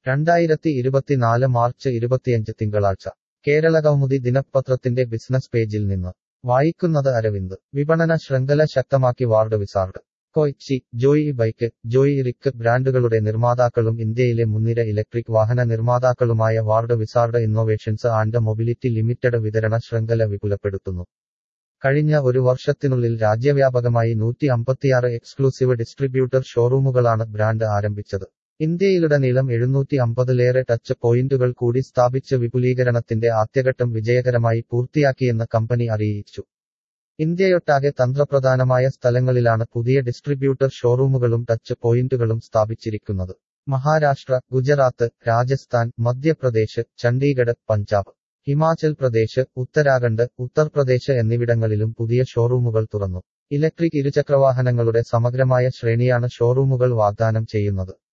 രണ്ടായിരത്തി ഇരുപത്തിനാല് മാർച്ച് ഇരുപത്തിയഞ്ച് തിങ്കളാഴ്ച കേരളകൗമുദി ദിനപത്രത്തിന്റെ ബിസിനസ് പേജിൽ നിന്ന് വായിക്കുന്നത് അരവിന്ദ് വിപണന ശൃംഖല ശക്തമാക്കി Ward Wizard Kochi Joy bike Joy rick ബ്രാൻഡുകളുടെ നിർമ്മാതാക്കളും ഇന്ത്യയിലെ മുൻനിര ഇലക്ട്രിക് വാഹന നിർമ്മാതാക്കളുമായ Ward Wizard Innovations and Mobility Limited വിതരണ ശൃംഖല വിപുലപ്പെടുത്തുന്നു കഴിഞ്ഞ ഒരു വർഷത്തിനുള്ളിൽ രാജ്യവ്യാപകമായി നൂറ്റി അമ്പത്തിയാറ് എക്സ്ക്ലൂസീവ് ഡിസ്ട്രിബ്യൂട്ടർ ഷോറൂമുകളാണ് ബ്രാൻഡ് ആരംഭിച്ചത് ഇന്ത്യയിലുടനീളം എഴുന്നൂറ്റി അമ്പതിലേറെ ടച്ച് പോയിന്റുകൾ കൂടി സ്ഥാപിച്ച് വിപുലീകരണത്തിന്റെ ആദ്യഘട്ടം വിജയകരമായി പൂർത്തിയാക്കിയെന്ന് കമ്പനി അറിയിച്ചു ഇന്ത്യയൊട്ടാകെ തന്ത്രപ്രധാനമായ സ്ഥലങ്ങളിലാണ് പുതിയ ഡിസ്ട്രിബ്യൂട്ടർ ഷോറൂമുകളും ടച്ച് പോയിന്റുകളും സ്ഥാപിച്ചിരിക്കുന്നത് മഹാരാഷ്ട്ര ഗുജറാത്ത് രാജസ്ഥാൻ മധ്യപ്രദേശ് ചണ്ഡീഗഡ് പഞ്ചാബ് ഹിമാചൽ പ്രദേശ് ഉത്തരാഖണ്ഡ് ഉത്തർപ്രദേശ് എന്നിവിടങ്ങളിലും പുതിയ ഷോറൂമുകൾ തുറന്നു ഇലക്ട്രിക് ഇരുചക്രവാഹനങ്ങളുടെ സമഗ്രമായ ശ്രേണിയാണ് ഷോറൂമുകൾ വാഗ്ദാനം ചെയ്യുന്നത്